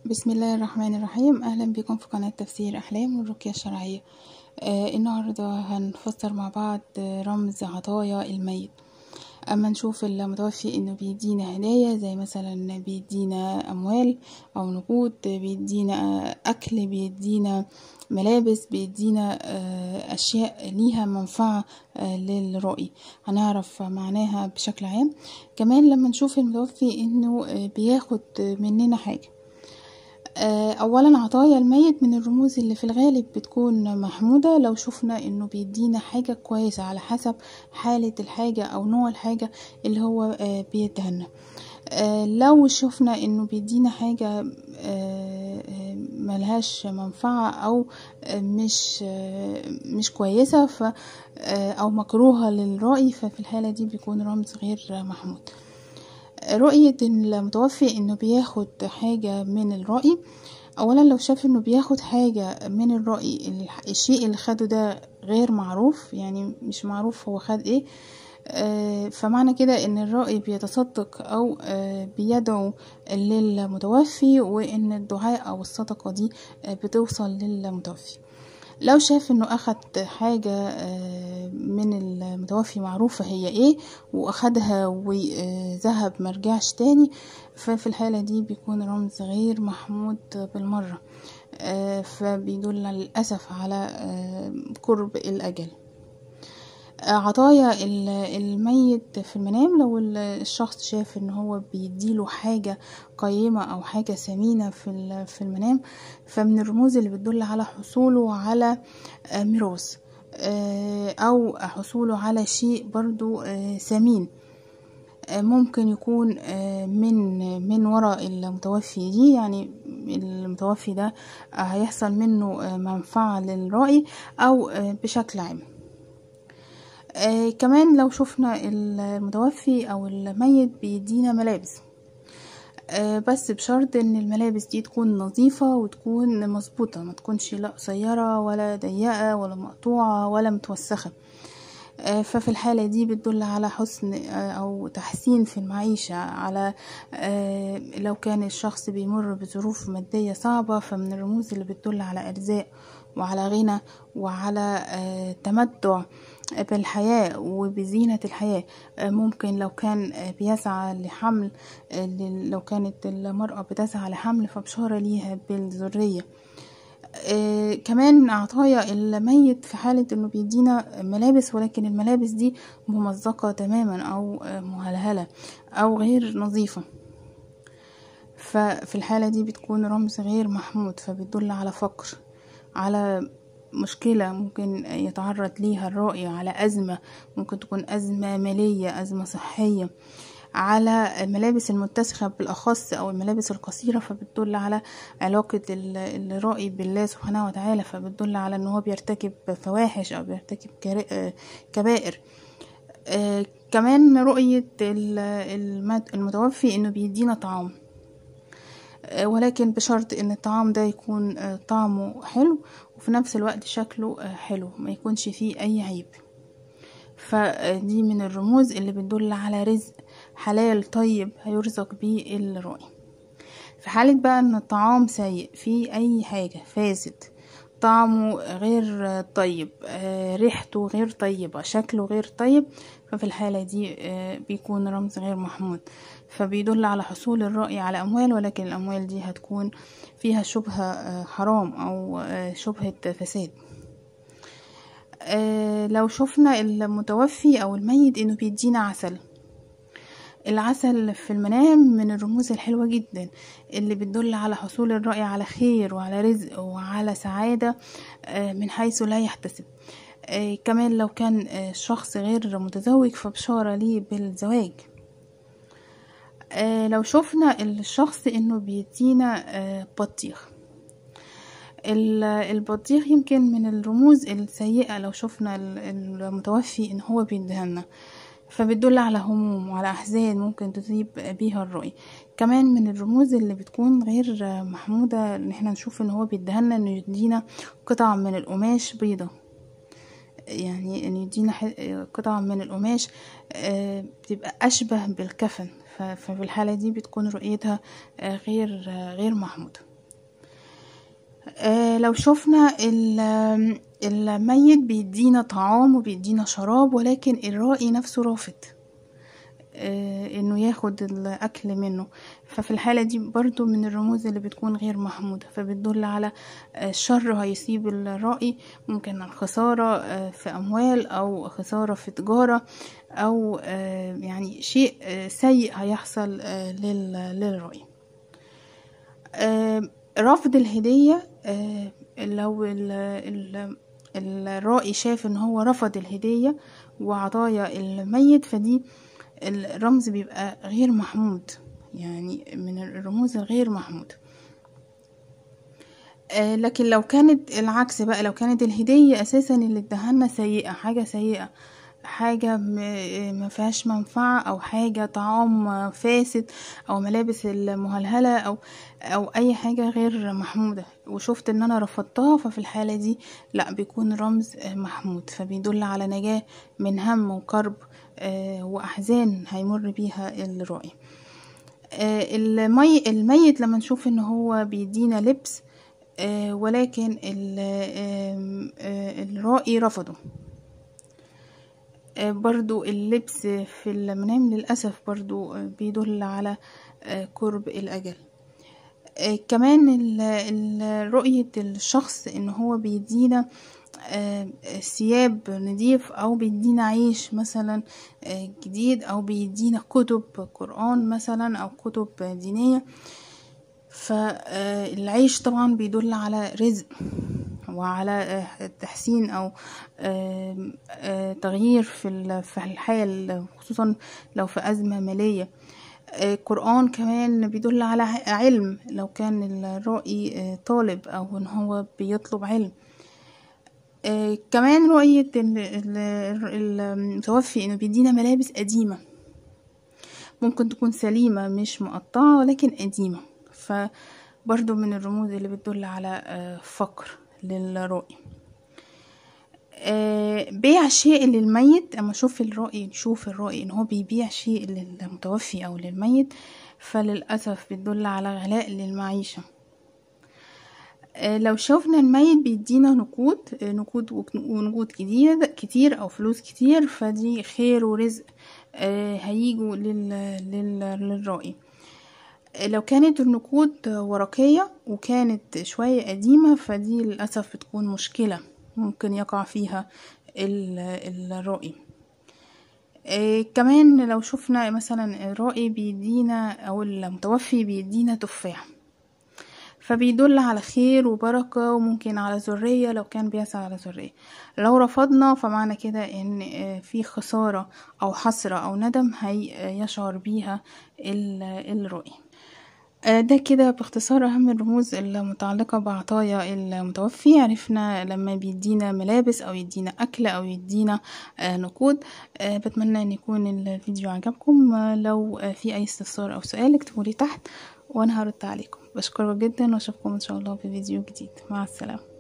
بسم الله الرحمن الرحيم أهلا بكم في قناة تفسير أحلام والرقية الشرعية آه النهاردة هنفسر مع بعض رمز عطايا الميت أما نشوف المتوفي إنه بيدينا هدايا زي مثلا بيدينا أموال أو نقود بيدينا أكل بيدينا ملابس بيدينا آه أشياء ليها منفعة آه للرائي هنعرف معناها بشكل عام كمان لما نشوف المتوفي إنه بياخد مننا حاجة اولا عطايا الميت من الرموز اللي في الغالب بتكون محمودة لو شفنا انه بيدينا حاجة كويسة على حسب حالة الحاجة او نوع الحاجة اللي هو بيدهنا لو شفنا انه بيدينا حاجة ملهاش منفعة او مش مش كويسة ف او مكروهة للرأي ففي الحالة دي بيكون رمز غير محمود رؤية المتوفي انه بياخد حاجة من الرأي اولا لو شاف انه بياخد حاجة من الرأي الشيء اللي خده ده غير معروف يعني مش معروف هو خد ايه آه فمعنى كده ان الرأي بيتصدق او آه بيدعو للمتوفي وان الدعاء او الصدقة دي آه بتوصل للمتوفي لو شاف انه اخد حاجة من المتوفي معروفة هي ايه واخدها وذهب مرجعش تاني ففي الحالة دي بيكون رمز غير محمود بالمرة فبيدل للأسف على قرب الأجل عطايا الميت في المنام لو الشخص شاف ان هو بيديله حاجة قيمة او حاجة ثمينة في في المنام فمن الرموز اللي بتدل على حصوله على ميراث او حصوله على شيء برضو ثمين ممكن يكون من من وراء المتوفي دي يعني المتوفي ده هيحصل منه منفعة للرأي او بشكل عام آه كمان لو شفنا المتوفي او الميت بيدينا ملابس آه بس بشرط ان الملابس دي تكون نظيفة وتكون مظبوطة ما تكونش لا قصيرة ولا ضيقة ولا مقطوعة ولا متوسخة آه ففي الحالة دي بتدل على حسن أو تحسين في المعيشة على لو كان الشخص بيمر بظروف مادية صعبة فمن الرموز اللي بتدل على إرزاق وعلى غنى وعلى تمتع بالحياة وبزينة الحياة ممكن لو كان بيسعى لحمل لو كانت المرأة بتسعى لحمل فبشارة ليها بالذرية آه كمان عطايا الميت في حالة انه بيدينا ملابس ولكن الملابس دي ممزقة تماما او مهلهلة او غير نظيفة ففي الحالة دي بتكون رمز غير محمود فبتدل على فقر على مشكلة ممكن يتعرض ليها الرائي على أزمة ممكن تكون أزمة مالية أزمة صحية على الملابس المتسخة بالأخص أو الملابس القصيرة فبتدل على علاقة الرائي بالله سبحانه وتعالى فبتدل على أنه هو بيرتكب فواحش أو بيرتكب كبائر آه كمان رؤية المتوفي أنه بيدينا طعام آه ولكن بشرط أن الطعام ده يكون آه طعمه حلو وفي نفس الوقت شكله حلو ما يكونش فيه أي عيب فدي من الرموز اللي بتدل على رزق حلال طيب هيرزق بيه الرائي في حالة بقى ان الطعام سيء فيه اي حاجة فاسد طعمه غير طيب ريحته غير طيبة شكله غير طيب ففي الحالة دي بيكون رمز غير محمود فبيدل على حصول الرأي على أموال ولكن الأموال دي هتكون فيها شبهة حرام أو شبهة فساد لو شفنا المتوفي أو الميت إنه بيدينا عسل العسل في المنام من الرموز الحلوة جدا اللي بتدل على حصول الرأي على خير وعلى رزق وعلى سعادة من حيث لا يحتسب كمان لو كان شخص غير متزوج فبشارة ليه بالزواج لو شفنا الشخص انه بيدينا بطيخ البطيخ يمكن من الرموز السيئة لو شفنا المتوفي ان هو بيدهنا فبتدل على هموم وعلى أحزان ممكن تصيب بيها الرؤية كمان من الرموز اللي بتكون غير محمودة ان احنا نشوف ان هو بيدهنا انه يدينا قطع من القماش بيضة يعني ان يدينا قطع من القماش بتبقى اشبه بالكفن ففي الحالة دي بتكون رؤيتها غير غير محمودة آه لو شفنا ال- الميت بيدينا طعام وبيدينا شراب ولكن الرائي نفسه رافض آه انه ياخد الاكل منه ففي الحالة دي برضو من الرموز اللي بتكون غير محمودة فبتدل على آه، شر هيصيب الرائي ممكن الخسارة آه، في اموال او خسارة في تجارة او آه، يعني شيء آه، سيء هيحصل آه، لل- للرائي آه، رفض الهدية آه، لو ال- ال- الرائي شاف ان هو رفض الهدية وعطايا الميت فدي الرمز بيبقى غير محمود يعني من الرموز الغير محمودة آه، لكن لو كانت العكس بقى لو كانت الهدية اساسا اللي ادهالنا سيئة حاجة سيئة حاجة م- ما فيهاش منفعة او حاجة طعام فاسد او ملابس المهلهلة او او اي حاجة غير محمودة وشفت ان انا رفضتها ففي الحالة دي لا بيكون رمز آه، محمود فبيدل على نجاة من هم وكرب آه، واحزان هيمر بيها الرائي آه، المي الميت لما نشوف ان هو بيدينا لبس آه، ولكن ال- آم، آه، الرائي رفضه آه، برضو اللبس في المنام للأسف برضو آه، بيدل على آه، قرب الأجل آه، كمان ال- ال- رؤية الشخص ان هو بيدينا آه، ثياب نضيف او بيدينا عيش مثلا آه، جديد او بيدينا كتب قرآن مثلا او كتب دينية فالعيش طبعا بيدل على رزق وعلى آه، تحسين او آم، آه، تغيير في ال- في الحال خصوصا لو في أزمة مالية آه، القرآن كمان بيدل على ع- علم لو كان الرائي آه، طالب أو إن هو بيطلب علم آه، كمان رؤية ال- ال- المتوفي إنه بيدينا ملابس قديمة ممكن تكون سليمة مش مقطعة ولكن قديمة فبرضو من الرموز اللي بتدل على آه، فقر للرائي آه، بيع شيء للميت اما اشوف الرائي نشوف الرائي ان هو بيبيع شيء للمتوفي او للميت فللاسف بتدل على غلاء للمعيشه آه، لو شوفنا الميت بيدينا نقود آه، نقود وك- ونقود كتير كتير او فلوس كتير فدي خير ورزق آه، هيجوا لل لل للرائي آه، لو كانت النقود ورقية وكانت شوية قديمة فدي للأسف بتكون مشكلة ممكن يقع فيها ال- الرائي آه، كمان لو شفنا مثلا الرائي بيدينا أو المتوفي بيدينا تفاح فبيدل على خير وبركة وممكن على ذرية لو كان بيسعى على ذرية لو رفضنا فمعنى كده ان آه، في خسارة او حسرة او ندم هيشعر بيها ال- الرائي آه، ده كده باختصار أهم الرموز المتعلقة بعطايا المتوفي عرفنا لما بيدينا ملابس أو يدينا أكل أو يدينا آه، نقود آه، بتمنى أن يكون الفيديو عجبكم آه، لو آه، في أي استفسار أو سؤال اكتبولي تحت وأنا هرد عليكم بشكرك جدا وأشوفكم إن شاء الله في فيديو جديد مع السلامة